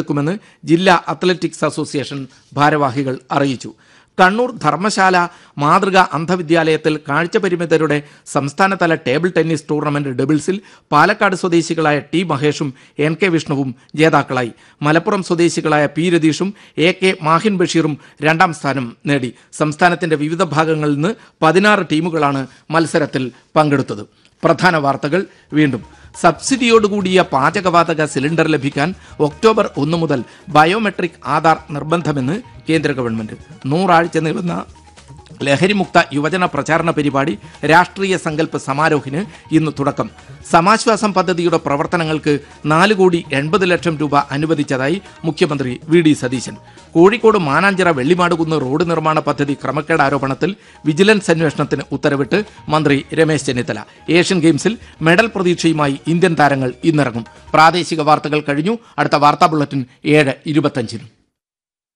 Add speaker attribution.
Speaker 1: ഏറ്റെടുക്കുമെന്ന് ജില്ലാ athletics association ഭാരവാഹികൾ അറിയിച്ചു കണ്ണൂർ ധർമ്മശാല മാതൃക അന്ധവിദ്യാലയത്തിൽ കാഴ്ചപരിമിതരുടെ സംസ്ഥാനതല ടേബിൾ ടെന്നീസ് ടൂർണമെന്റ് ഡബിൾസിൽ പാലക്കാട് സ്വദേശികളായ ടി മഹേഷും എൻ കെ വിഷ്ണുവും ജേതാക്കളായി മലപ്പുറം സ്വദേശികളായ പി രതീഷും എ കെ മാഹിൻ ബഷീറും രണ്ടാം സ്ഥാനം നേടി സംസ്ഥാനത്തിന്റെ വിവിധ ഭാഗങ്ങളിൽ നിന്ന് പതിനാറ് ടീമുകളാണ് മത്സരത്തിൽ പങ്കെടുത്തത് പ്രധാന വാർത്തകൾ വീണ്ടും സബ്സിഡിയോടുകൂടിയ പാചകവാതക സിലിണ്ടർ ലഭിക്കാൻ ഒക്ടോബർ ഒന്ന് മുതൽ ബയോമെട്രിക് ആധാർ നിർബന്ധമെന്ന് കേന്ദ്ര ഗവൺമെന്റ് നൂറാഴ്ച നീളുന്ന ലഹരിമുക്ത യുവജന പ്രചാരണ പരിപാടി രാഷ്ട്രീയ സങ്കല്പ സമാരോഹിന് ഇന്ന് തുടക്കം സമാശ്വാസം പദ്ധതിയുടെ പ്രവർത്തനങ്ങൾക്ക് നാല് കോടി എൺപത് ലക്ഷം രൂപ അനുവദിച്ചതായി മുഖ്യമന്ത്രി V D Satheesan Kozhikode Mananchira Vellimadukunnu road നിർമ്മാണ പദ്ധതി ക്രമക്കേട് ആരോപണത്തിൽ വിജിലൻസ് അന്വേഷണത്തിന് ഉത്തരവിട്ട് മന്ത്രി രമേശ് ചെന്നിത്തല ഏഷ്യൻ ഗെയിംസിൽ മെഡൽ പ്രതീക്ഷയുമായി ഇന്ത്യൻ താരങ്ങൾ ഇന്നിറങ്ങും പ്രാദേശിക വാർത്തകൾ കഴിഞ്ഞു അടുത്ത വാർത്താ ബുള്ളറ്റിൻ ഏഴ് ഇരുപത്തഞ്ചിനും